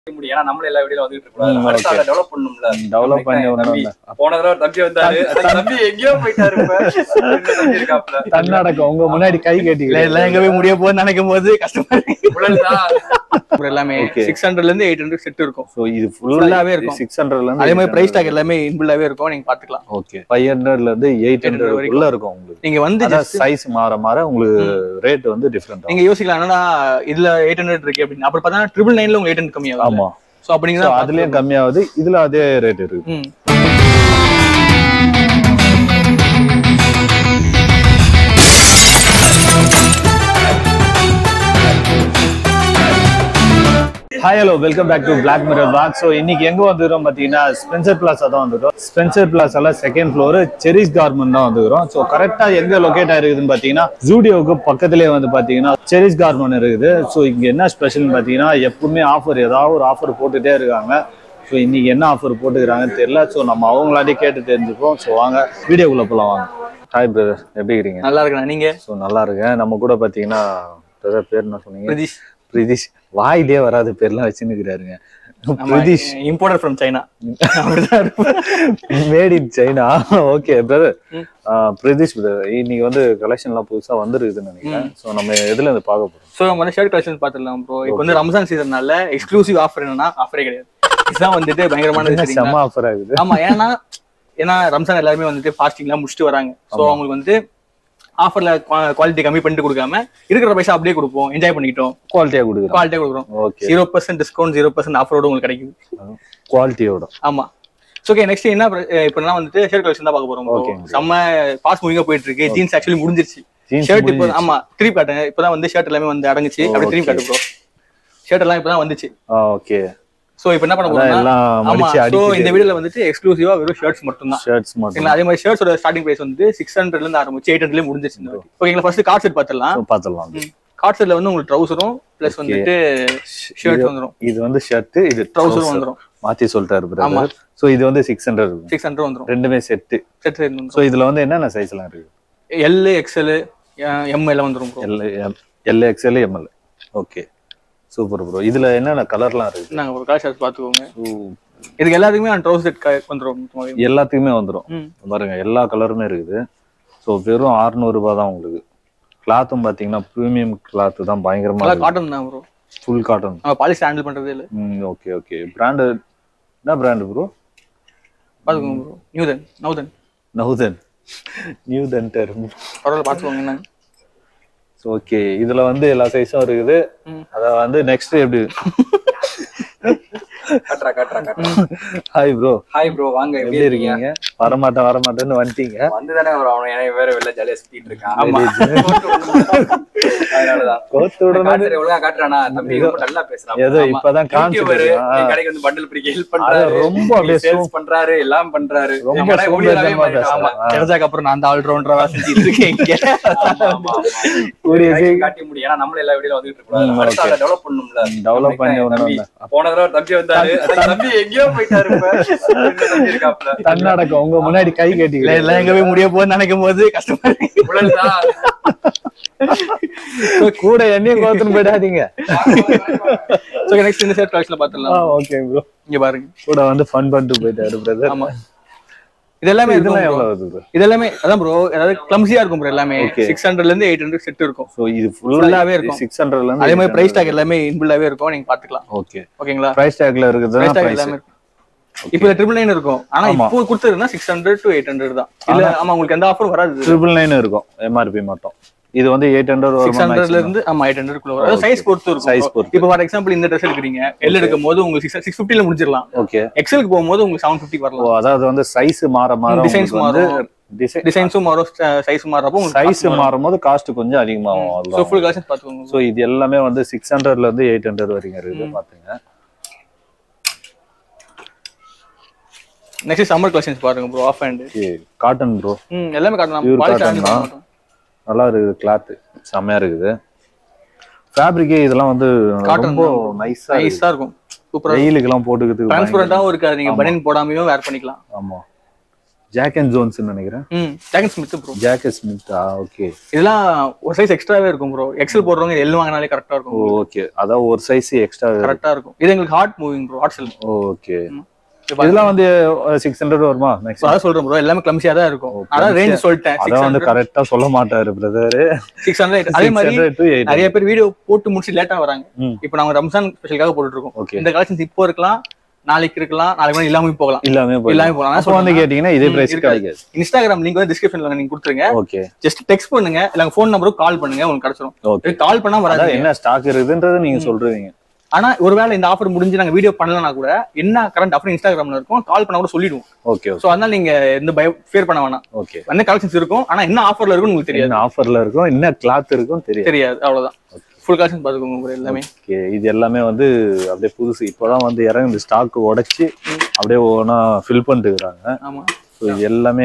முடியும் ஏன்னா நம்மள எல்லா வீடியோல வந்துட்டு இருக்கோம் ம், அடுத்து okay. அதை டெவலப் பண்ணும்ல டெவலப் பண்ணி என் ஒண்ணும் தம்பி. இல்ல. போன தடவை ஒரு தம்பி வந்தாரு அந்த தம்பி எங்கேயோ போயிட்டாரு இப்ப இந்த தம்பி இருக்காப்ல தன்னடக்கம் உங்க முன்னாடி கை இல்ல கட்டிக்கல எல்லாம் எங்க போய் முடிய போகுதுன்னு நினைக்கும் போது கஷ்டமா இருக்கு உழல்தான் அப்புறம் எல்லாமே Okay. சிக்ஸ் ஹண்ட்ரட்ல இருந்து எயிட் ஹண்ட்ரட் செட் இருக்கும் சோ இது Full-ஆவே ஃபுல்லாவே இருக்கும். இருக்கும் 600ல இருந்து அதே மாதிரி பிரைஸ் டாக் எல்லாமே இன்புல்லாவே இருக்கும் நீங்க பாத்துக்கலாம் ஓகே 500ல இருந்து 800 வரைக்கும். உள்ள இருக்கும் உங்களுக்கு நீங்க வந்து அதான் just சைஸ் மாற மாற உங்களுக்கு ரேட் வந்து டிஃபரெண்ட் நீங்க யோசிக்கலாம் என்னன்னா இதுல எயிட் ஹண்ட்ரட் இருக்கு அப்படின்னு அப்புறம் பார்த்தா ட்ரிபிள் நைன்ல உங்களுக்கு எயிட் ஹண்ட்ரட் கம்மியாகும் ஆமா சோ So, அப்படிங்கிறத அதுலயும் கம்மியாகுது இதுல அதே ரேட் இருக்கு ம் hi hello welcome back to Black Mirror black so இன்னைக்கு எங்க வந்துக்கிறோம் பாத்தீங்கன்னா ஸ்பென்சர் பிளாஸா தான் வந்துக்கிறோம் ஸ்பென்சர் பிளாஸால செகண்ட் ஃப்ளோர் செரிஸ் கார்மெண்ட் தான் வந்துக்கிறோம் ஸோ கரெக்டா எங்க லொகேட் ஆயிருக்குதுன்னு பாத்தீங்கன்னா ஜூடியோவுக்கு பக்கத்துலேயே வந்து பாத்தீங்கன்னா செரிஸ் கார்மெண்ட் இருக்குது ஸோ இங்க என்ன ஸ்பெஷல்னு பாத்தீங்கன்னா எப்பவுமே ஆஃபர் ஏதாவது ஒரு ஆஃபர் போட்டுட்டே இருக்காங்க ஸோ இன்னைக்கு என்ன ஆஃபர் போட்டுக்கிறாங்கன்னு தெரியல ஸோ நம்ம அவங்களாட்டே கேட்டு தெரிஞ்சுப்போம் ஸோ வாங்க வீடியோக்குள்ள போலாம் வாங்க ஹாய் பிரதர் எப்படி இருக்கீங்க நல்லா இருக்கணும் நீங்க ஸோ நல்லா இருக்கேன் நம்ம கூட பாத்தீங்கன்னா பிரதர் பேர் என்ன சொன்னீங்க பிரதீஷ் பிரதீஷ் வாயிலே வராத பேர்லாம் வச்சுன்னுக்கிறாருங்க Pratheesh importer from China made in China okay brother Pratheesh brother இன்னைக்கு வந்து கலெக்ஷன்லாம் புதுசா வந்துருக்குதுன்னு நினைக்கிறேன் ஸோ நம்ம எதுல இருந்து பார்க்க போறோம் சோ நம்ம வந்து ஷர்ட் கலெக்ஷன் பாத்துடலாம் ப்ரோ இப்போ வந்து ரம்ஜான் சீசன்னால எக்ஸ்க்ளூசிவ் ஆஃபர் என்னன்னா ஆஃபரே கிடையாது இதுதான் வந்துட்டு பயங்கரமான என்ன சரிங்களா? செம்ம ஆஃபர் ஆகுது ஆமா ஏன்னா ஏன்னா ரம்ஜான் எல்லாருமே வந்துட்டு ஃபாஸ்டிங் எல்லாம் முடிச்சுட்டு வராங்க சோ அவங்களுக்கு வந்து ஆஃபர்ல குவாலிட்டி கம்மி பண்ணிட்டு கொடுக்காம இருக்கிற பைசா அப்படியே கொடுப்போம் என்ஜாய் பண்ணிக்கிட்டோம் குவாலிட்டியா கொடுக்குறோம் குவாலிட்டியா கொடுக்குறோம் okay zero percent discount zero percent ஆஃபரோட உங்களுக்கு கிடைக்குது குவாலிட்டியோட ஆமா ஓகே நெக்ஸ்ட் என்ன இப்ப வந்து ஷர்ட் கலெக்ஷன் தான் பார்க்க போறோம் bro. Okay. செம்ம பாஸ் மூவிங்கா போயிட்டு இருக்கு ஜீன்ஸ் ஆக்சுவலி முடிஞ்சிருச்சு Jeans ஷர்ட் இப்போ முடிஞ்சிருச்சு. ஆமா திருப்பி காட்டுங்க இப்பதான் வந்து ஷர்ட் எல்லாமே வந்து அடங்குச்சு அப்படியே திருப்பி காட்டு ப்ரோ ஷர்ட் எல்லாம் இப்பதான் வந்துச்சு ஓகே சோ இப்போ என்ன பண்ண அதான் போறோம்னா எல்லாம் ஆமா மடிச்சு சோ இந்த அடிச்சு வீடியோல வந்துட்டு எக்ஸ்க்ளூசிவா வெறும் ஷர்ட்ஸ் மட்டும் தான் ஷர்ட்ஸ் மட்டும் ஓகேங்களா அதே மாதிரி ஷர்ட்ஸோட ஸ்டார்டிங் பிரைஸ் வந்து சிக்ஸ் ஹண்ட்ரட்ல இருந்து ஆரம்பிச்சு எயிட் ஹண்ட்ரட்ல முடிஞ்சிருச்சு இந்த வாட்டி. ஓகேங்களா ஃபர்ஸ்ட் கார்ட் செட் பார்த்துடலாம் So, பார்த்துடலாம் கார்ட் செட்ல வந்து உங்களுக்கு ட்ரௌசரும் பிளஸ் வந்துட்டு ஷர்ட் வந்துரும் இது வந்து ஷர்ட் இது ட்ரௌசரும் trouser. வந்துரும் மாத்தி சொல்லிட்டாரு ஆமா. பிரதர் ஸோ இது வந்து சிக்ஸ் ஹண்ட்ரட் சிக்ஸ் ஹண்ட்ரட் வந்துரும் ரெண்டுமே செட்டு செட் சைடு வந்துரும் ஸோ இதுல வந்து என்னென்ன சைஸ்லாம் இருக்கு எல் எக்ஸ்எல் எம் எல்லாம் வந்துரும் bro. L L XL ML okay super bro இதுல என்னென்ன கலர்லாம் இருக்கு நாங்க ஒரு கலர் ஷர்ட் பாத்துக்கோங்க So, இதுக்கு எல்லாத்துக்குமே அந்த ட்ரௌசர் செட் வந்துரும் மொத்தமாவே. எல்லாத்துக்குமே வந்துடும் ம். பாருங்க எல்லா கலருமே இருக்குது ஸோ வெறும் 600 ரூபாய் தான் உங்களுக்கு கிளாத்தும் பாத்தீங்கன்னா ப்ரீமியம் கிளாத் தான் பயங்கரமா நல்லா காட்டன் தான் ப்ரோ ஃபுல் காட்டன் நம்ம பாலிஸ்டர் ஹேண்டில் பண்றதே இல்ல ம் ஓகே ஓகே பிராண்டு என்ன பிராண்டு ப்ரோ பாத்துக்கோங்க ப்ரோ நியூதன் நவுதன் நவுதன் நியூ தென்டர் பரவாயில்ல பாத்துக்கோங்க என்னங்க ஓகே இதுல வந்து எல்லா சைஸும் இருக்குது ம். அத வந்து நெக்ஸ்ட் எப்படி காட்டுறா காட்டுறா காட்டுறா ஹாய் ப்ரோ ஹாய் ப்ரோ வாங்க எப்படி இருக்கீங்க வரமாட்டேன் வரமாட்டேன்னு வந்துட்டீங்க வந்துதானே ஒரு அவன் எனக்கு வேற வெளில ஜாலியா சுத்திட்டு இருக்கான் ஆமா. அதனாலதான் கோத்து விடணும் காட்டுற ஒழுங்கா காட்டுறானா தம்பி ரொம்ப நல்லா பேசுறான் ஏதோ இப்பதான் யூடியூபர் காமிச்சிட்டு கடைக்கு வந்து பண்டல் பிடிக்க ஹெல்ப் பண்றாரு ரொம்ப அப்படியே சேல்ஸ் பண்றாரு எல்லாம் பண்றாரு ரொம்ப நம்ம கடை ஊழியராவே சோம்பேறித்தனமா மாறிட்டான். பேசுறான். ஆமா. கிடைச்சாக்கு அப்புறம் நான் அந்த ஆல்ரவுண்டரா செஞ்சுட்டு இருக்கேன் இங்க ஆமா, ஆமா, ஆமா. கூடிய காட்டி- சீக்கிரம் காட்டி முடியும் ஏன்னா நம்மள எல்லா வீடியோல வந்துட்டு இருக்கோம் ம், அடுத்து அதை டெவலப் பண்ணும்ல டெவலப் பண்ணி என் தம்பி ஒண்ணு போன தடவை ஒரு தம்பி வந்தாரு அந்த தம்பி எங்கேயோ போயிட்டாரு இப்ப இந்த தம்பி இருக்காப்ல தன்னடக்கம் உங்க முன்னாடி கை இல்ல கட்டிக்கல எல்லாம் எங்க போய் முடிய போகுதுன்னு நினைக்கும் போது கஷ்டமா இருக்கு உழல்தான் கூட என்னையும் கோத்துன்னு போயிடாதீங்க ஓகே நெக்ஸ்ட் இந்த ஷர்ட் கலெக்ஷன்ல பாத்துடலாம் ஓகே ப்ரோ இங்க பாருங்க கூட வந்து ஃபன் பண்ணிட்டு போயிட்டாரு பிரதர் ஆமா இது எல்லாமே இதெல்லாம் இருக்கும் bro. எவ்வளவு வருது இது எல்லாமே அதான் ப்ரோ அதாவது கிளம்சியா இருக்கும் ப்ரோ எல்லாமே Okay. சிக்ஸ் ஹண்ட்ரட்ல இருந்து எயிட் ஹண்ட்ரட் செட் இருக்கும் ஸோ இது Full-ஆவே ஃபுல்லாவே இருக்கும். இருக்கும் சிக்ஸ் ஹண்ட்ரட்ல இருந்து அதே மாதிரி பிரைஸ் டாக் எல்லாமே இன்புல்லாவே இருக்கும் நீங்க பாத்துக்கலாம் ஓகே ஓகேங்களா பிரைஸ் டேக்ல இருக்குது பிரைஸ் டாக் பிரைஸ் எல்லாமே இருக்கும் இப்போ ட்ரிபிள் நைன் இருக்கும் ஆனா ஆமா. இப்போ கொடுத்ததுன்னா six hundred to eight hundred தான் இல்ல ஆமா உங்களுக்கு எந்த ஆஃபரும் வராது ட்ரிபிள் நைன் இருக்கும் எம்ஆர்பி மட்டும் இது வந்து எயிட் ஹண்ட்ரட் சிக்ஸ் ஹண்ட்ரட்ல இருந்து ஆமா எயிட் ஹண்ட்ரட் குள்ள வரும் சைஸ் பொறுத்து இருக்கும் Size bro. பொறுத்து. இப்போ ஃபார் எக்ஸாம்பிள் இந்த ட்ரெஸ் எடுக்கிறீங்க எல் எடுக்கும் போது உங்களுக்கு சிக்ஸ் சிக்ஸ் ஃபிஃப்டில முடிச்சிடலாம் ஓகே எக்ஸலுக்கு போகும்போது உங்களுக்கு செவன் ஃபிஃப்டி ஓ வரலாம் அதாவது வந்து சைஸ் மாற மாற Designs மாறும். டிசைன் டிசைன்ஸும் மாறும் சைஸும் மாறப்போ சைஸ் மாறும் போது காஸ்ட் கொஞ்சம் அதிகமாகும் ஸோ அவ்வளவுதான் ஃபுல் கலெக்ஷன் பாத்துக்கோங்க ஸோ இது எல்லாமே வந்து சிக்ஸ் ஹண்ட்ரட்ல இருந்து எயிட் ஹண்ட்ரட் வரைக்கும் இருக்குது பாத்துங்க நெக்ஸ்ட் சம்மர் கலெக்ஷன்ஸ் பாருங்க bro half hand cotton bro ம் எல்லாமே காட்டலாம் Pure பாலிஷ் cotton தான். நல்லா இருக்குது கிளாத் செம்மையா இருக்குது ஃபேப்ரிக்கே இதெல்லாம் வந்து Cotton ரொம்ப தான். நைஸா நைஸா இருக்கும் சூப்பரா வெயிலுக்கெல்லாம் போட்டுக்கிறதுக்கு டிரான்ஸ்பரண்டாவும் இருக்காது நீங்க பனியன் போடாமையும் வேர் பண்ணிக்கலாம் ஆமா ஜாக் அண்ட் ஜோன்ஸ் நினைக்கிறேன் ம் Jack and Smith bro Jack Smith okay இதெல்லாம் ஒரு சைஸ் எக்ஸ்ட்ராவே இருக்கும் ப்ரோ எக்ஸல் போடுறவங்க எல் வாங்கினாலே கரெக்டா இருக்கும் ஓகே அதான் ஒரு சைஸ் எக்ஸ்ட்ரா கரெக்டா இருக்கும் இது எங்களுக்கு hard moving bro hard sell okay இதெல்லாம் வந்து சிக்ஸ் ஹண்ட்ரட் வருமா மேக்ஸிமம் அதான் சொல்றேன் ப்ரோ எல்லாமே கிளம்சியா தான் இருக்கும் அதான் ரேஞ்ச் சொல்லிட்டேன் அதான் வந்து கரெக்டா சொல்ல மாட்டாரு பிரதர் சிக்ஸ் ஹண்ட்ரட் அதே மாதிரி டு எயிட் நிறைய பேர் வீடியோ போட்டு முடிச்சு லேட்டா வராங்க ம். இப்போ நாங்க ரம்ஜான் ஸ்பெஷலுக்காக போட்டுட்டு இருக்கோம் ஓகே இந்த கலெக்ஷன்ஸ் இப்போ இருக்கலாம் நாளைக்கு இருக்கலாம் நாளைக்கு வேணா இல்லாம போகலாம் இல்லாமே போயிடும். இல்லாம போகலாம் அப்போ வந்து கேட்டீங்கன்னா இதே பிரைஸ் இருக்காது. கிடைக்காது இன்ஸ்டாகிராம் லிங்க் வந்து டிஸ்கிரிப்ஷன்ல நீங்க கொடுத்துருங்க ஓகே ஜஸ்ட் டெக்ஸ்ட் பண்ணுங்க இல்ல ஃபோன் நம்பருக்கு கால் பண்ணுங்க உங்களுக்கு கிடைச்சிரும் ஓகே கால் பண்ணா வராது அதான் என்ன ஸ்டாக் இருக்குதுன்றது நீங்க சொல்றீங்க ஆனா ஒருவேளை இந்த ஆஃபர் முடிஞ்சு நாங்க வீடியோ பண்ணலனா கூட என்ன கரண்ட் ஆஃபர் இன்ஸ்டாகிராம்ல இருக்கும் கால் பண்ணா கூட சொல்லிடுவோம் ஓகே சோ அதனால நீங்க எந்த பயம் ஃபேர் பண்ண வேணாம் ஓகே என்ன கலெக்ஷன்ஸ் இருக்கும் ஆனா என்ன ஆஃபர்ல இருக்கும்னு உங்களுக்கு தெரியாது என்ன ஆஃபர்ல இருக்கும் என்ன கிளாத் இருக்கும் தெரியும் தெரியாது அவ்வளவுதான் ஃபுல் கலெக்ஷன் பாத்துக்கோங்க bro எல்லாமே ஓகே இது எல்லாமே வந்து அப்படியே புதுசு இப்போதான் வந்து இறங்கி ஸ்டாக் உடைச்சு அப்படியே ஒவ்வொன்றா ஃபில் பண்ணிட்டு இருக்காங்க ஆமா ஸோ இது எல்லாமே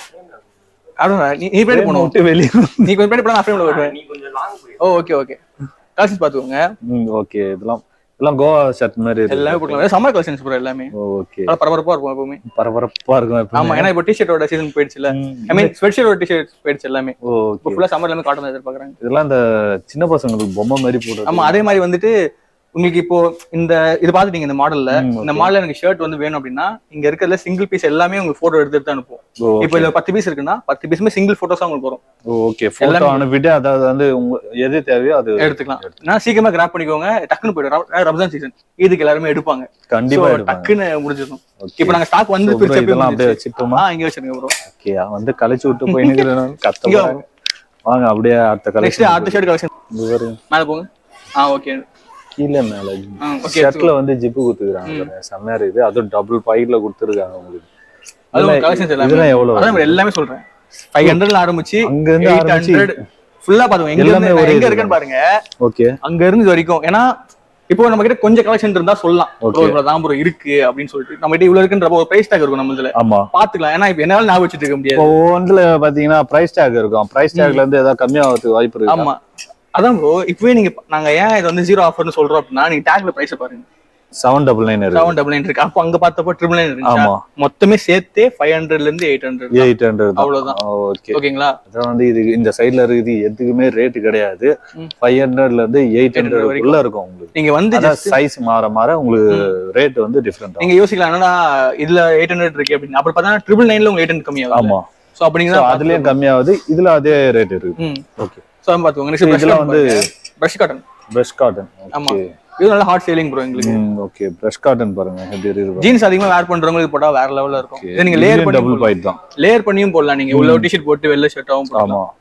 அதான் நீ நீ பின்னாடி போகணும் விட்டு வெளியே நீ கொஞ்சம் பின்னாடி போனா நான் ஃப்ரேம்ல வருவேன் நீ கொஞ்சம் லாங் போய் ஓ ஓகே ஓகே கலெக்ஷன்ஸ் பாத்துக்கோங்க ம் ஓகே இதெல்லாம் இதெல்லாம் கோவா ஷர்ட் மாதிரி இருக்கு எல்லாமே போட்டுக்கலாம் சம்மர் கலெக்ஷன்ஸ் ப்ரோ எல்லாமே ஓகே நல்லா பரபரப்பா இருக்கும் எப்பவுமே பரபரப்பா இருக்கும் எப்பவுமே. ஆமா ஏன்னா இப்போ டிஷர்ட்டோட சீசன் போயிடுச்சுல ம். ஐ மீன் ஸ்வெட் ஷர்ட்டோட டிஷர்ட் போயிடுச்சு எல்லாமே இப்போ ஓகே ஃபுல்லா சம்மர் எல்லாமே காட்டன் எதிர்பார்க்கறாங்க இதெல்லாம் இந்த சின்ன பசங்களுக்கு பொம்மை மாதிரி போடுறது ஆமா அதே மாதிரி வந்துட்டு உங்களுக்கு இப்போ இந்த இது பாத்துட்டீங்க இந்த மாடல்ல ம், இந்த okay. மாடல்ல எனக்கு ஷர்ட் வந்து வேணும் அப்படின்னா இங்க இருக்கிறதுல சிங்கிள் பீஸ் எல்லாமே உங்களுக்கு போட்டோ எடுத்து எடுத்து அனுப்பும் ஓ, இப்போ இதுல பத்து பீஸ் இருக்குன்னா பத்து பீஸுமே சிங்கிள் போட்டோஸா உங்களுக்கு வரும் ஓகே போட்டோ எல்லாமே. அனுப்பிட்டு அதாவது வந்து உங்க எது தேவையோ அது எடுத்துக்கலாம் நான் சீக்கிரமா கிராப் பண்ணிக்கோங்க டக்குன்னு போயிடும் ரம்- ரம்ஜான் சீசன் இதுக்கு எல்லாருமே எடுப்பாங்க கண்டிப்பா So, எடுப்பாங்க டக்குன்னு முடிஞ்சிடும் Okay. இப்போ நாங்க ஸ்டாக் வந்து So, bro, பிரிச்சப்பே இதெல்லாம் அப்படியே முடிஞ்சிருச்சு. வச்சுட்டோமா ஆ இங்க வச்சிருங்க ப்ரோ ஓகே வந்து கழிச்சு விட்டு போய் நிக்கிறேன் கத்த இங்க போறாங்க. வாங்க அப்படியே அடுத்த நெக்ஸ்ட் கலெக்ஷன் அடுத்த ஷர்ட் கலெக்ஷன் இது பாருங்க மேல போங்க ஆ ஓகே கீழே மேல ஓகே ஷர்ட்ல வந்து ஜிப்பு குத்துக்கிறாங்க பாருங்க. செம்மையா இருக்குது அதுவும் டபுள் பாக்கெட்ல கொடுத்துருக்காங்க உங்களுக்கு அது இதெல்லாம் கலெக்ஷன்ஸ் எல்லாமே இதெல்லாம் எவ்வளவு அதான் bro, எல்லாமே சொல்றேன் ஃபைவ் ஹண்ட்ரட்ல ஆரம்பிச்சு அங்க இருந்து எயிட் ஆரம்பிச்சு ஹண்ட்ரட் ஃபுல்லா பாத்துக்கோங்க எங்க எல்லாமே இருந்து நான் ஒரே எங்க இது இருக்கேன்னு பாருங்க ஓகே அங்க இருந்து இது வரைக்கும் ஏன்னா இப்போ நம்ம கிட்ட கொஞ்சம் கலெக்ஷன் இருந்தா சொல்லலாம் Okay. ப்ரோ இவ்வளவு தான் ப்ரோ இருக்கு அப்படின்னு சொல்லிட்டு நம்ம கிட்ட இவ்வளவு இருக்குன்றப்ப ஒரு பிரைஸ் டாக் இருக்கும் நம்ம இதுல ஆமா பாத்துக்கலாம் ஏன்னா இப்ப என்னால ஞாபகம் வச்சுட்டு இருக்க முடியாது இப்போ ஒவ்வொன்றுல பாத்தீங்கன்னா பிரைஸ் டேக் இருக்கும் பிரைஸ் டேக்ல இருந்து ஏதாவது கம்மியாகிறதுக்கு வாய்ப்பு இருக்கு ஆமா அதான் ப்ரோ இப்பவே நீங்க நாங்க ஏன் இது வந்து ஜீரோ ஆஃபர்னு சொல்றோம் அப்படின்னா நீங்க டேக்ல பிரைஸ் பாருங்க செவன் டபுள் நைன் இருக்கு செவன் டபுள் நைன் இருக்கு அப்போ அங்க பார்த்தப்போ ட்ரிபிள் நைன் இருக்கு ஆமா மொத்தமே சேர்த்தே ஃபைவ் ஹண்ட்ரட்ல இருந்து எயிட் ஹண்ட்ரட் எயிட் ஹண்ட்ரட் அவ்வளவுதான். ஓகே ஓகேங்களா அதான் வந்து இது இந்த சைடுல இருக்குது எதுக்குமே ரேட் கிடையாது ம். ஃபைவ் ஹண்ட்ரட்ல இருந்து எயிட் 800 ஹண்ட்ரட் வரைக்கும். உள்ள இருக்கும் உங்களுக்கு நீங்க வந்து அதான் just சைஸ் மாற மாற உங்களுக்கு ரேட் வந்து டிஃப்ரெண்ட் ஆகும் நீங்க யோசிக்கலாம் என்னன்னா இதுல எயிட் ஹண்ட்ரட் இருக்கு அப்படின்னு அப்புறம் பார்த்தா ட்ரிபிள் நைன்ல உங்களுக்கு எயிட் ஹண்ட்ரட் கம்மியாகும் ஆமா சோ அப்படிங்கிற So, அதுலயும் கம்மியாகுது இதுல அதே ரேட் இருக்கு ம் ஓகே சோ பாத்துக்கோங்க நெக்ஸ்ட் இதுல இதுல வந்து வந்து பிரஷ் காட்டன் பிரஷ் காட்டன் ஆமா. ஓகே இது நல்ல ஹாட் சேலிங் ப்ரோ எங்களுக்கு ஓகே பிரஷ் காட்டன் பாருங்க எப்படி இருக்கு ஜீன்ஸ் அதிகமா வேர் பண்றவங்களுக்கு போட்டா வேற லெவல்ல இருக்கும் இதை நீங்க லேயர் பண்ணி டபுள் பாயிண்ட் தான் லேயர் பண்ணியும் போடலாம் நீங்க உள்ள டிஷர்ட் போட்டு வெள்ளை ஷர்ட்டாவும் போடலாம் ஆமா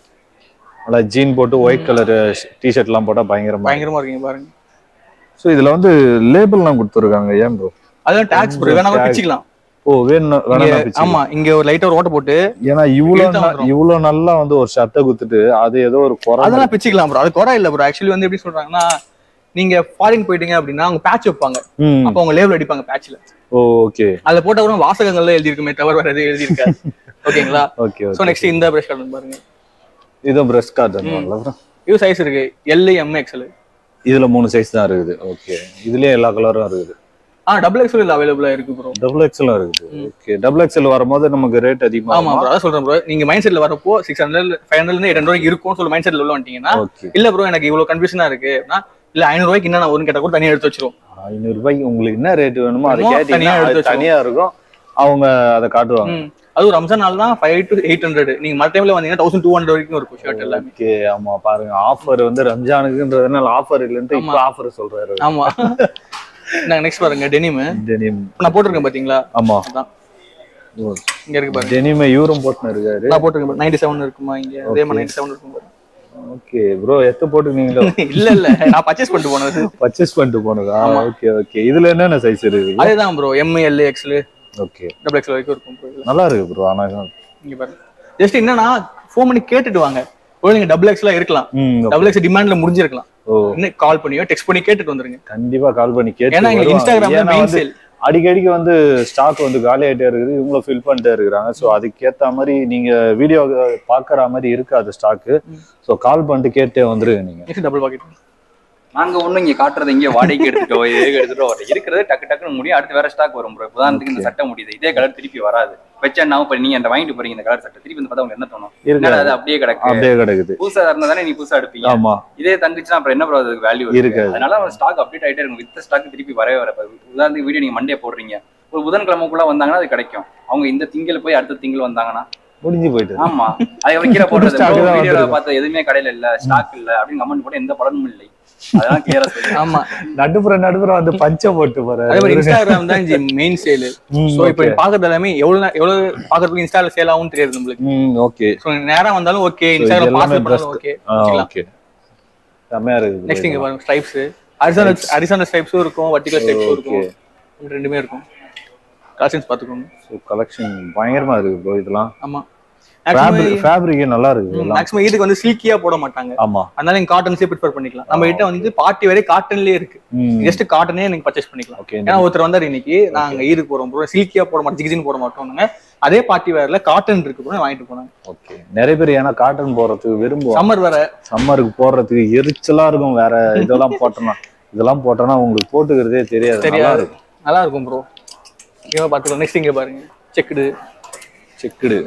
நல்லா ஜீன் போட்டு ஒயிட் கலர் டிஷர்ட் எல்லாம் போட்டா பயங்கரமா பயங்கரமா இருக்கீங்க பாருங்க சோ இதுல வந்து லேபிள்லாம் கொடுத்துருக்காங்க ஏன் ப்ரோ அதெல்லாம் டாக்ஸ் ப்ரோ வேணா கூட பிச்சுக்கலாம் ஓ வேணும் வேணா இங்க- நான் பிச்சு ஆமா இங்க ஒரு லைட்டா ஒரு ஓட்ட போட்டு ஏன்னா இவ்வளவு இழுத்தா ந- வந்துரும். இவ்வளவு நல்லா வந்து ஒரு ஷர்ட்டை குத்துட்டு அது ஏதோ ஒரு குறை அதெல்லாம் பிச்சுக்கலாம் ப்ரோ அது குறை இல்ல ப்ரோ ஆக்சுவலி வந்து எப்படி சொல்றாங்கன்னா நீங்க ஃபாரின் போயிட்டீங்க அப்படின்னா அவங்க பேட்ச் வைப்பாங்க ம் அப்போ அவங்க லேபிள் அடிப்பாங்க பேட்ச்ல ஓ ஓகே அதுல போட்ட கூட வாசகங்கள்ல எழுதி இருக்குமே தவிர வேற எதுவும் எழுதி இருக்காது ஓகேங்களா ஓகே சோ நெக்ஸ்ட் இந்த பிரஷ் கார்டன் பாருங்க இதுவும் பிரஷ் கார்டன் இது சைஸ் இருக்கு எல் எம் எக்ஸ்எல் இதுல மூணு சைஸ் தான் இருக்குது ஓகே இதுலயே எல்லா கலரும் இருக்குது ஆ டபுள் எக்ஸ்எல் இல்ல அவைலபிளா இருக்கு ப்ரோ டபுள் எக்ஸ்எல் இருக்குது ஓகே டபுள் எக்ஸ்எல் வரும்போது நமக்கு ரேட் அதிகமா ஆமா ப்ரோ அதான் சொல்றேன் ப்ரோ நீங்க மைண்ட் செட்ல வரப்போ சிக்ஸ் ஹண்ட்ரட் ஃபைவ் ஹண்ட்ரட்ல இருந்து எயிட் ஹண்ட்ரட் இருக்கும்னு சொல்லி மைண்ட் செட்ல உள்ள வந்துட்டீங்கன்னா ஓகே இல்ல ப்ரோ எனக்கு இவ்வளவு கன்ஃபியூஷனா இருக்கு அப்படின்னா இல்ல ஐநூறு ரூபாய்க்கு என்ன வரும்னு கேட்டா கூட தனியா எடுத்து வச்சிரும் ஐநூறு ரூபாய்க்கு உங்களுக்கு என்ன ரேட் வேணுமோ அதை வேணுமோ கேட்டீங்கன்னா தனியா அது எடுத்து தனியா இருக்கும் அவங்க அதை காட்டுவாங்க ம். அதுவும் ரம்ஜான் நாள் தான் ஃபைவ் டு எயிட் ஹண்ட்ரட் நீங்க மற்ற டைம்ல வந்தீங்கன்னா தௌசண்ட் டூ ஹண்ட்ரட் வரைக்கும் இருக்கும் ஷர்ட் எல்லாமே ஓகே ஆமா பாருங்க ஆஃபர் வந்து ரம்ஜானுக்குன்றதுனால ஆஃபர் இல்லைன்ட்டு இப்போ ஆஃபர் சொல்றாரு ஆமா நாங்க நெக்ஸ்ட் பாருங்க டெனிம் டெனிம் நான் போட்டிருக்கேன் பாத்தீங்களா ஆமா அதான் இங்க இருக்கு பாருங்க டெனிமை இவரும் போட்டுன்னு இருக்காரு நான் போட்டிருக்கேன் நைன்டி செவன் இருக்குமா இங்க அதே மாதிரி நைன்டி செவன் இருக்கும் பாருங்க. ஓகே ப்ரோ எத்த போட்டுருக்கீங்களோ இல்ல இல்ல நான் பர்ச்சேஸ் பண்ணிட்டு போனது பர்ச்சேஸ் பண்ணிட்டு போனதா ஓகே ஓகே இதுல என்னென்ன சைஸ் இருக்குது அதேதான் bro M L XL okay double XL வரைக்கும் இருக்கும் bro இதுல. நல்லா இருக்கு ப்ரோ ஆனா இங்க பாருங்க ஜஸ்ட் என்னன்னா ஃபோன் பண்ணி கேட்டுட்டு வாங்க ஒரு நீங்க டபுள் எக்ஸ்ல இருக்கலாம் ம் டபுள் எக்ஸ் டிமாண்ட்ல முடிஞ்சிருக்கலாம் ஓ இன்னும் கால் பண்ணியோ டெக்ஸ்ட் பண்ணி கேட்டுட்டு வந்துருங்க கண்டிப்பா கால் பண்ணி கேட்டு ஏன்னா எங்களுக்கு வருவாங்க. இன்ஸ்டாகிராம்ல ஏன்னா மெயின் வந்து சேல் அடிக்கடிக்கு வந்து ஸ்டாக் வந்து காலி ஆயிட்டே இருக்குது இவங்களும் ஃபில் பண்ணிட்டே இருக்கிறாங்க ஸோ அதுக்கேத்த மாதிரி நீங்க வீடியோ பாக்குற மாதிரி இருக்காது ஸ்டாக்கு ஸோ கால் பண்ணிட்டு கேட்டே வந்துருங்க நீங்க நெக்ஸ்ட் டபுள் பாக்கெட் நாங்க ஒண்ணும் இங்க காட்டுறது இங்க வாடகைக்கு எடுத்துட்டோ இதே எடுத்துட்டோ வரல. இருக்கிறது டக்கு டக்குன்னு முடியும் அடுத்து வேற ஸ்டாக் வரும் ப்ரோ உதாரணத்துக்கு இந்த சட்டை முடியுது இதே கலர் திருப்பி வராது வச்சா இப்ப நீங்க அந்த வாங்கிட்டு போறீங்க இந்த கலர் சட்டை திருப்பி வந்து பார்த்தா உங்களுக்கு என்ன தோணும் இருக்கு என்னடா அது அப்படியே கிடக்கு அப்படியே கிடக்குது புதுசா இருந்தா தானே நீ புதுசா எடுப்பீங்க ஆமா இதே தங்குச்சுன்னா அப்புறம் என்ன ப்ரோ அதுக்கு வேல்யூ இருக்காது. அதனால ஸ்டாக் அப்டேட் ஆயிட்டே இருக்கும் வித்த ஸ்டாக் திருப்பி வரவே வர உதாரணத்துக்கு வீடியோ நீங்க மண்டே போடுறீங்க ஒரு புதன்கிழமைக்குள்ள வந்தாங்கன்னா அது கிடைக்கும் அவங்க இந்த திங்கள் போய் அடுத்த திங்கள் வந்தாங்கன்னா முடிஞ்சு போயிட்டு ஆமா அது வைக்கிற போடுறது stock தான் வீடியோல வந்திருக்கும். பார்த்த எதுவுமே கடையில இல்ல ஸ்டாக் இல்ல அப்படின்னு கமெண்ட் போட்டு எந்த பலனும் இல்லை அதெல்லாம் கிளியரா சொல்லி ஆமா நடுப்புற நடுப்புற வந்து பஞ்சம் போட்டு போற அதே மாதிரி இன்ஸ்டாகிராம் தான் மெயின் சேல் ம், சோ இப்போ okay. பாக்குறது எல்லாமே எவ்வளவு நே- எவ்வளவு பாக்குறதுக்கு இன்ஸ்டால சேல் ஆகும் தெரியாது நம்மளுக்கு ம் ஓகே சோ நேரா வந்தாலும் ஓகே இது இன்ஸ்டாகிராம் எல்லாமே பார்சல் பண்ணாலும் best. ஓகே ஆ ஓகே செம்மையா இருக்குது நெக்ஸ்ட் இங்க பாருங்க ஸ்ட்ரைப்ஸ் அரிசான அரிசான ஸ்ட்ரைப்ஸும் இருக்கும் வர்டிகல் ஸ்ட்ரைப்ஸும் இருக்கும் ரெண்டுமே இருக்கும் கலெக்ஷன்ஸ் பாத்துக்கோங்க கலெக்ஷன் பயங்கரமா இருக்கு ப்ரோ இதெல்லாம் ஆமா ஃபேப்ரிக் ஃபேப்ரிக் நல்லா இருக்கு இதெல்லாம் மேக்ஸிமம் இதுக்கு வந்து சில்கியா போட மாட்டாங்க ஆமா அதனால நீங்க காட்டன்ஸே ப்ரிஃபர் பண்ணிக்கலாம் நம்ம கிட்ட வந்து பார்ட்டி வரை காட்டன்லயே இருக்கு ம் ஜஸ்ட் காட்டனே நீங்க பர்ச்சேஸ் பண்ணிக்கலாம் ஓகே ஏன்னா ஒருத்தர் வந்தாரு இன்னைக்கு நாங்க ஈருக்கு போறோம் ப்ரோ சில்கியா போட மாட்டோம் ஜிகிஜின் போட மாட்டோம்னுங்க அதே பார்ட்டி வேர்ல காட்டன் இருக்கு ப்ரோ வாங்கிட்டு போனாங்க ஓகே நிறைய பேர் ஏன்னா காட்டன் போடுறதுக்கு விரும்புவாங்க சம்மர் வேற சம்மருக்கு போடுறதுக்கு எரிச்சலா இருக்கும் வேற இதெல்லாம் போட்டோம்னா இதெல்லாம் போட்டோம்னா உங்களுக்கு போட்டுக்கிறதே தெரியாது நல்லா தெரியாது இருக்கும் நல்லா இருக்கும் ப்ரோ இங்க பாத்துக்கோ நெக்ஸ்ட் இங்க பாருங்க செக்குடு செக்குடு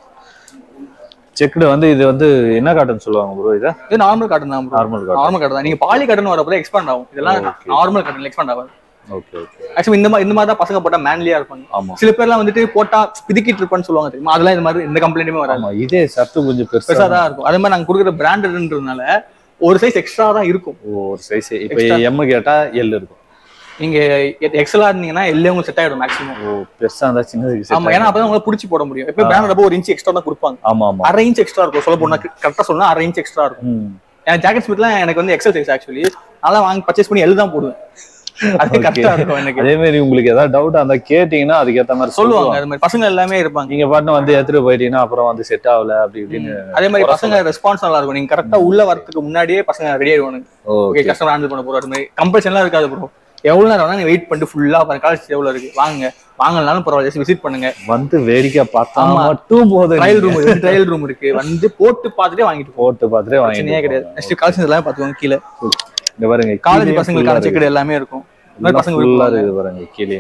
செக்குடு வந்து இது வந்து என்ன காட்டன் சொல்லுவாங்க ப்ரோ இதை இது நார்மல் காட்டன் தான் bro normal cotton normal cotton தான் நீங்க பாலி காட்டன் வரப்போ எக்ஸ்பாண்ட் ஆகும் இதெல்லாம் Okay. நார்மல் காட்டன் எக்ஸ்பாண்ட் ஆகாது ஓகே ஓகே ஆக்சுவலி இந்த மாதிரி இந்த மாதிரி தான் பசங்க போட்டா மேன்லியா இருப்பாங்க ஆமா சில பேர்லாம் வந்துட்டு போட்டா பிதுக்கிட்டு இருப்பான்னு சொல்லுவாங்க தெரியுமா அதெல்லாம் இந்த மாதிரி எந்த கம்ப்ளைண்ட்டுமே வராது ஆமா இதே சட்டு கொஞ்சம் பெருசா பெருசா தான் இருக்கும் அதே மாதிரி நாங்க கொடுக்குற பிராண்டட்ன்றதுனால ஒரு சைஸ் எக்ஸ்ட்ரா தான் இருக்கும் ஒரு சைஸ் இப்போ எம் கேட்டா எல் இருக்கும் நீங்க எக்ஸலா இருந்தீங்கன்னா எல்லாம் உங்களுக்கு செட் ஆயிடும் மேக்ஸிமம் ஓ பெருசா இருந்தா சின்னதுக்கு set ஆமா ஏன்னா அப்பதான் உங்களை புடிச்சு போட முடியும் எப்போ பிராண்ட் அப்போ ஒரு இன்ச் எக்ஸ்ட்ரா தான் கொடுப்பாங்க ஆமா ஆமா அரை இன்ச் எக்ஸ்ட்ரா இருக்கும் சொல்ல போனா கரெக்டா சொன்னா அரை இன்ச் எக்ஸ்ட்ரா இருக்கும் ம் எனக்கு ஜாக்கெட் ஸ்மித்லாம் எனக்கு வந்து எக்ஸல் சைஸ் ஆக்சுவலி அதெல்லாம் வாங்கி பர்ச்சேஸ் பண்ணி எழுதான் போடுவேன் அது கரெக்டா இருக்கும் எனக்கு அதே மாதிரி உங்களுக்கு ஏதாவது டவுட் அந்த கேட்டீங்கன்னா அதுக்கு ஏத்த மாதிரி சொல்லுவாங்க அது மாதிரி பசங்க எல்லாமே இருப்பாங்க நீங்க பாட்டு வந்து எடுத்துட்டு போயிட்டீங்கன்னா அப்புறம் வந்து செட் ஆகல அப்படி இப்படின்னு அதே மாதிரி பசங்க ரெஸ்பான்ஸ் நல்லா இருக்கும் நீங்க கரெக்டா உள்ள வரதுக்கு முன்னாடியே பசங்க ரெடி ஆயிடுவானுங்க ஓகே ஓகே கஸ்டமர் ஹேண்டில் பண்ண போறோம் அது மாதிரி கம்பல்ஷன்லாம் இருக்காது ப்ரோ எவ்வளவு நேரம் வேணா நீங்க வெயிட் பண்ணிட்டு ஃபுல்லா பாருங்க காலேஜ் எவ்வளவு இருக்கு வாங்க வாங்கலனாலும் பரவாயில்ல விசிட் பண்ணுங்க வந்து வேடிக்கை பார்த்தா ஆமா. மட்டும் போதும் ட்ரையல் ரூம் இருக்கு ட்ரையல் ரூம் இருக்கு வந்து போட்டு பார்த்துட்டே வாங்கிட்டு போகும் போட்டு பார்த்துட்டே பிரச்சனையே வாங்கிட்டு கிடையாது நெக்ஸ்ட் காலேஜ் எல்லாம் பாத்துக்கோங்க கீழே இந்த பாருங்க காலேஜ் பசங்களுக்கான செக்கடு எல்லாமே இருக்கும் இந்த மாதிரி பசங்க ஃபுல்லா விரும்புவாங்க. இருக்குது பாருங்க கீழே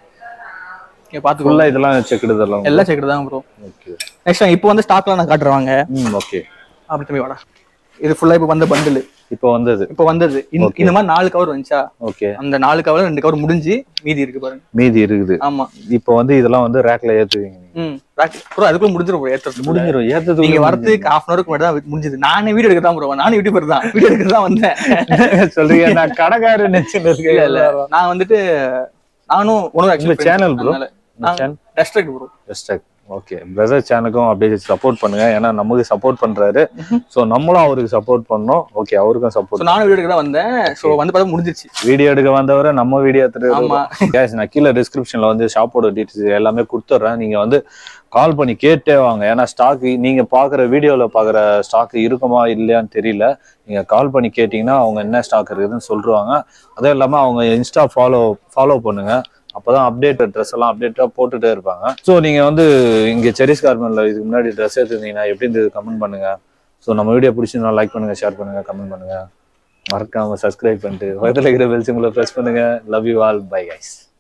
இங்க பாத்துக்கோங்க ஃபுல்லா இதெல்லாம் செக்குடு இதெல்லாம் எல்லாம் செக்கடு தான் ப்ரோ ஓகே நெக்ஸ்ட் இப்போ வந்து ஸ்டாக்ல நான் காட்டுறவாங்க ம் ஓகே அப்படி தம்பி வாடா இது ஃபுல்லா இப்போ வந்த பண்டில் இப்போ வந்தது இப்போ வந்தது இந்த- Okay. இந்த மாதிரி நாலு கவர் வந்துச்சா ஓகே அந்த நாலு கவர் ரெண்டு கவர் முடிஞ்சு மீதி இருக்கு பாருங்க மீதி இருக்குது ஆமா இப்போ வந்து இதெல்லாம் வந்து ரேக்ல ஏத்துவீங்க நீங்க ம் ப்ரோ அதுக்குள்ள முடிஞ்சிரும் ப்ரோ ஏத்துறது முடிஞ்சிரும் ஏத்தது நீங்க வரதுக்கு ஹாஃப் அன் அவருக்கு முன்னாடி தான் முடிஞ்சது நானே வீடியோ எடுக்க தான் ப்ரோ நானும் யூடியூபர் தான் வீடியோ எடுக்க தான் வந்தேன் சொல்றீங்க நான் கடைக்காரன் நினைச்சுன்னு இல்ல இல்ல இருக்கேன் நான் வந்துட்டு நானும் ஒன்னும் உங்க ஆக்சுவலி சேனல் ப்ரோ நான் restrict bro hashtag okay brother சேனலுக்கும் அப்படியே சப்போர்ட் பண்ணுங்க ஏன்னா நமக்கு சப்போர்ட் பண்றாரு சோ நம்மளும் அவருக்கு சப்போர்ட் பண்ணோம் ஓகே அவருக்கும் ஸோ சப்போர்ட் நானும் வீடியோ எடுக்க தான் வந்தேன் ஸோ வந்து பார்த்தா முடிஞ்சிருச்சு வீடியோ எடுக்க வந்தவரை நம்ம வீடியோ ஆமா. எடுத்துட்டு Guys, நான் கீழே டிஸ்கிரிப்ஷன்ல வந்து ஷாப்போட டீட்டெயில்ஸ் எல்லாமே கொடுத்துட்றேன் நீங்க வந்து கால் பண்ணி கேட்டே வாங்க ஏன்னா ஸ்டாக் நீங்க பாக்குற வீடியோல பாக்குற ஸ்டாக் இருக்குமா இல்லையான்னு தெரியல நீங்க கால் பண்ணி கேட்டீங்கன்னா அவங்க என்ன ஸ்டாக் இருக்குதுன்னு சொல்லிருவாங்க அதுவும் இல்லாம அவங்க இன்ஸ்டா ஃபாலோ ஃபாலோ பண்ணுங்க அப்பதான் அப்டேட் ட்ரெஸ் எல்லாம் அப்டேட்டா போட்டுட்டே இருப்பாங்க ஸோ நீங்க வந்து இங்க செரிஸ் கார்மெண்ட்ல இதுக்கு முன்னாடி ட்ரெஸ் எடுத்திருந்தீங்கன்னா எப்படி இருந்தது கமெண்ட் பண்ணுங்க ஸோ நம்ம வீடியோ பிடிச்சிருந்தா லைக் பண்ணுங்க ஷேர் பண்ணுங்க கமெண்ட் பண்ணுங்க மறக்காம சப்ஸ்கிரைப் பண்ணிட்டு பக்கத்துல இருக்கிற பெல் சிம்பிளை ப்ரெஸ் பண்ணுங்க love you all bye guys